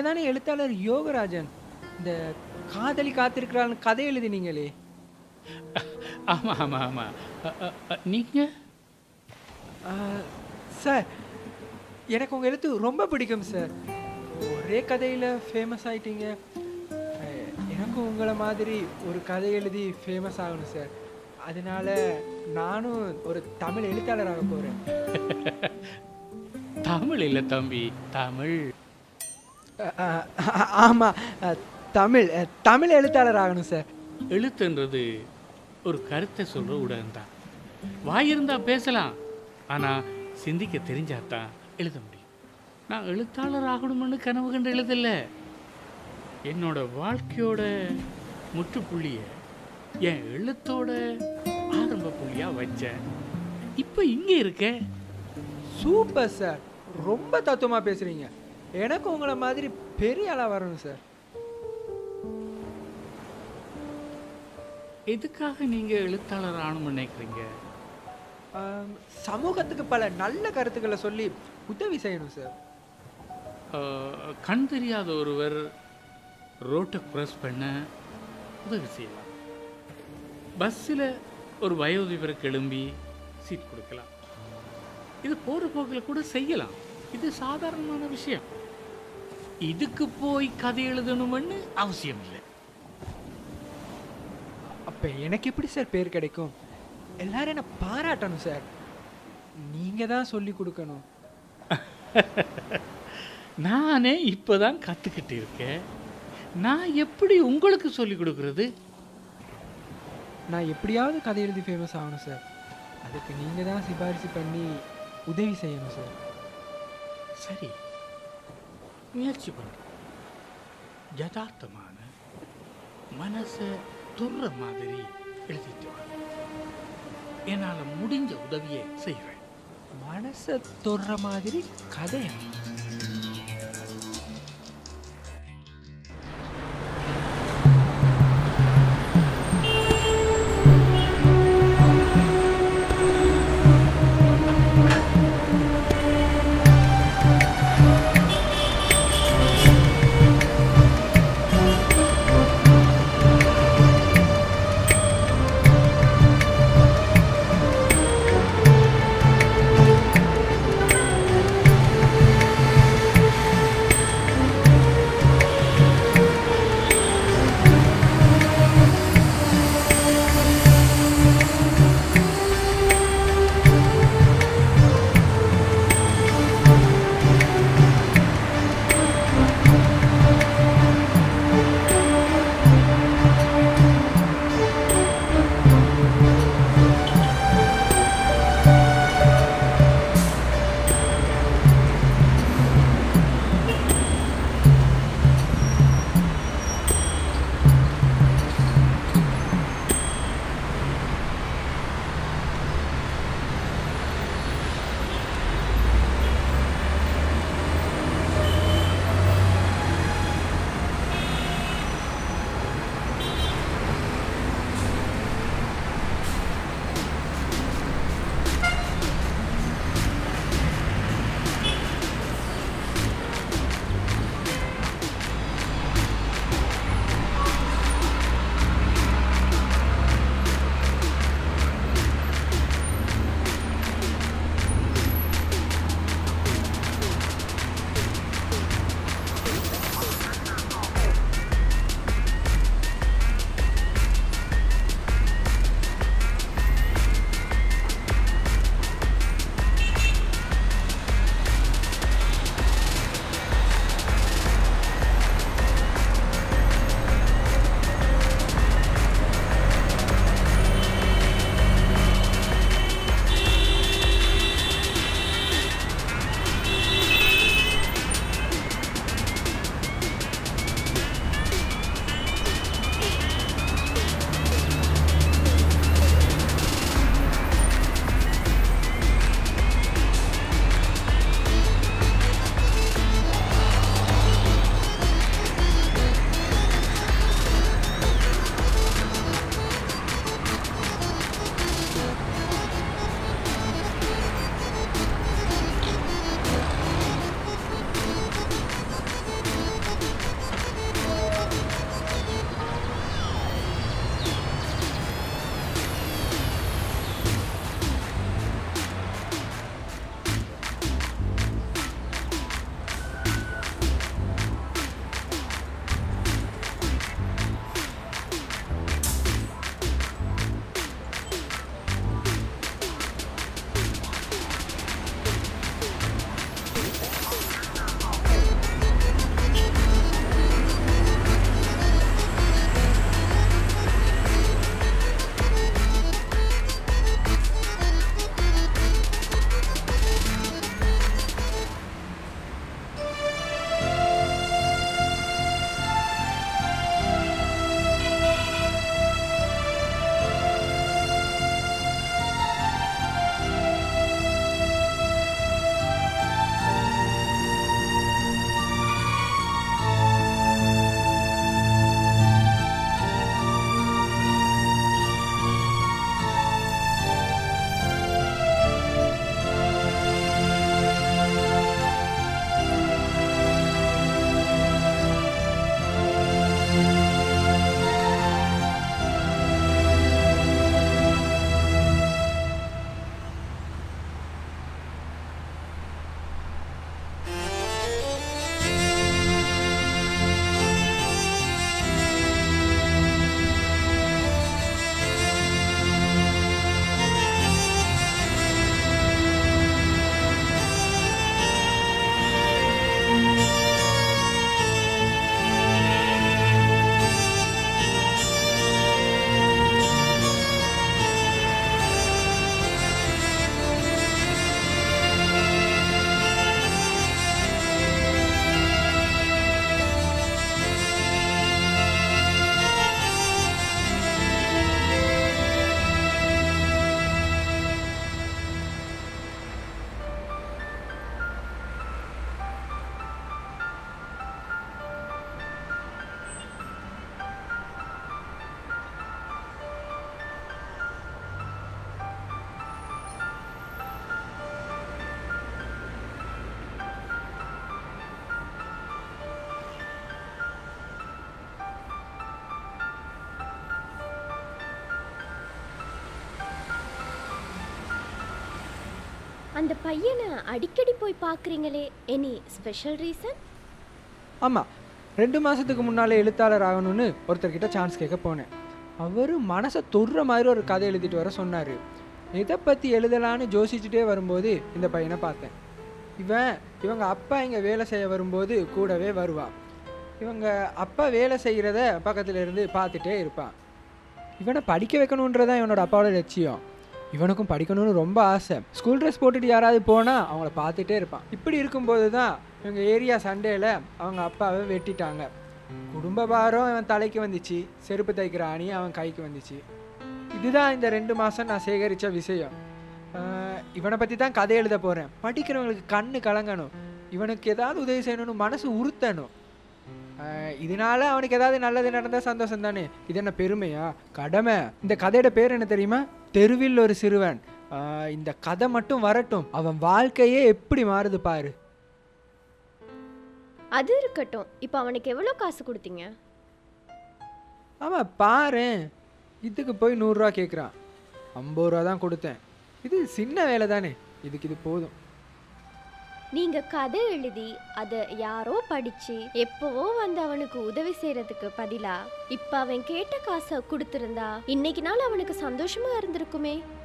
நீங்கள் தானே எழுத்தாளர் யோகராஜன் இந்த காதலி காத்திருக்கிறான்னு கதை எழுதினீங்களே ஆமாம் ஆமாம் ஆமாம் நீங்கள் ஆ, சார் எனக்கு உங்கள் எழுத்து ரொம்ப பிடிக்கும் சார் ஒரே கதையில் ஃபேமஸ் ஆயிட்டீங்க அஹ், எனக்கும் உங்களை மாதிரி ஒரு கதை எழுதி ஃபேமஸ் ஆகணும் சார் அதனால நானும் ஒரு தமிழ் எழுத்தாளராக போகிறேன் தமிழ் இல்லை தம்பி தமிழ் ஆமாம் தமிழ் அஹ், தமிழ் எழுத்தாளர் ஆகணும் சார் எழுத்துன்றது ஒரு கருத்தை சொல்கிற ஊடகம் தான் வாயிருந்தா பேசலாம் ஆனால் சிந்திக்க தெரிஞ்சாதான் எழுத முடியும் நான் எழுத்தாளர் ஆகணும்னு கனவு கண்டு எழுதல என்னோட வாழ்க்கையோட முற்றுப்புள்ளியை என் எழுத்தோட ஆரம்ப புள்ளியாக வச்சேன் இப்போ இங்கே இருக்க சூப்பர் சார் ரொம்ப தத்துவமாக பேசுகிறீங்க எனக்கு உங்களை மாதிரி பெரிய ஆளாக வரணும் சார் எதுக்காக நீங்கள் எழுத்தாளர் ஆகணும்னு நினைக்கிறீங்க ஆம், சமூகத்துக்கு பல நல்ல கருத்துக்களை சொல்லி உதவி செய்யணும் சார் ஆஹ், கண் தெரியாத ஒருவர் ரோட்டை க்ராஸ் பண்ண உதவி செய்யலாம் பஸ்ஸில் ஒரு வயோதிபருக்கு எழும்பி சீட் கொடுக்கலாம் இது போகிற போக்கில் கூட செய்யலாம் இது சாதாரணமான விஷயம் இதுக்கு போய் கதை எழுதணும்னு அவசியம் இல்லை அப்போ எனக்கு எப்படி சார் பேர் கிடைக்கும் எல்லாரும் என்ன பாராட்டணும் சார் நீங்கள் தான் சொல்லி கொடுக்கணும் நானே இப்போ தான் கற்றுக்கிட்டு இருக்கேன் நான் எப்படி உங்களுக்கு சொல்லிக் கொடுக்குறது நான் எப்படியாவது கதை எழுதி ஃபேமஸ் ஆகணும் சார் அதுக்கு நீங்கள் தான் சிபாரிசு பண்ணி உதவி செய்யணும் சார் சரி முயற்சி பண்ணுறோம் யதார்த்தமான மனசை தொடுற மாதிரி எழுதிட்டு வா என்னால் முடிஞ்ச உதவியை செய்வேன் மனசை தொடுற மாதிரி கதை அந்த பையனை அடிக்கடி போய் பார்க்குறீங்களே எனி ஸ்பெஷல் ரீசன் ஆமாம் ரெண்டு மாதத்துக்கு முன்னாலே எழுத்தாளர் ஆகணும்னு ஒருத்தர்கிட்ட சான்ஸ் கேட்க போனேன் அவர் மனசை தொடுற மாதிரி ஒரு கதை எழுதிட்டு வர சொன்னார் எதை பற்றி எழுதலான்னு யோசிச்சுட்டே வரும்போது இந்த பையனை பார்த்தேன் இவன் இவங்க அப்பா இங்கே வேலை செய்ய வரும்போது கூடவே வருவான் இவங்க அப்பா வேலை செய்கிறத பக்கத்துல இருந்து பார்த்துட்டே இருப்பான் இவனை படிக்க வைக்கணுன்றதான் இவனோட அப்பாவோட லட்சியம் இவனுக்கும் படிக்கணும்னு ரொம்ப ஆசை ஸ்கூல் ட்ரெஸ் போட்டுட்டு யாராவது போனால் அவங்கள பார்த்துட்டே இருப்பான் இப்படி இருக்கும்போது தான் இவங்க ஏரியா சண்டேல அவங்க அப்பாவை வெட்டிட்டாங்க குடும்ப பாரம் அவன் தலைக்கு வந்துச்சு செருப்பு தைக்கிற அணி அவன் கைக்கு வந்துச்சு இதுதான் இந்த ரெண்டு மாதம் நான் சேகரித்த விஷயம் ஆஹ் இவனை பற்றி தான் கதை எழுத போகிறேன் படிக்கிறவங்களுக்கு கண்ணு கலங்கணும் இவனுக்கு ஏதாவது உதவி செய்யணும்னு மனசு உறுத்தணும் ஆஹ் இதனால அவனுக்கு ஏதாவது நல்லது நடந்தால் சந்தோஷம் தானே இது என்ன பெருமையா கடமை இந்த கதையோட பேர் என்ன தெரியுமா தெருவில் ஒரு சிறுவன் ஆஹ் இந்த கதை மட்டும் வரட்டும் அவன் வாழ்க்கையே எப்படி மாறுது பாரு அது இருக்கட்டும் இப்போ அவனுக்கு எவ்வளோ காசு கொடுத்தீங்க ஆமாம் பாரு இதுக்கு போய் நூறுரூவா கேட்குறான் ஐம்பது ரூபா தான் கொடுத்தேன் இது சின்ன வேலை தானே இதுக்கு இது போதும் நீங்க கதை எழுதி அதை யாரோ படிச்சு எப்பவோ வந்து அவனுக்கு உதவி செய்யறதுக்கு பதிலா இப்ப அவன் கேட்ட காசை கொடுத்திருந்தா இன்னைக்கு நாள் அவனுக்கு சந்தோஷமா இருந்திருக்குமே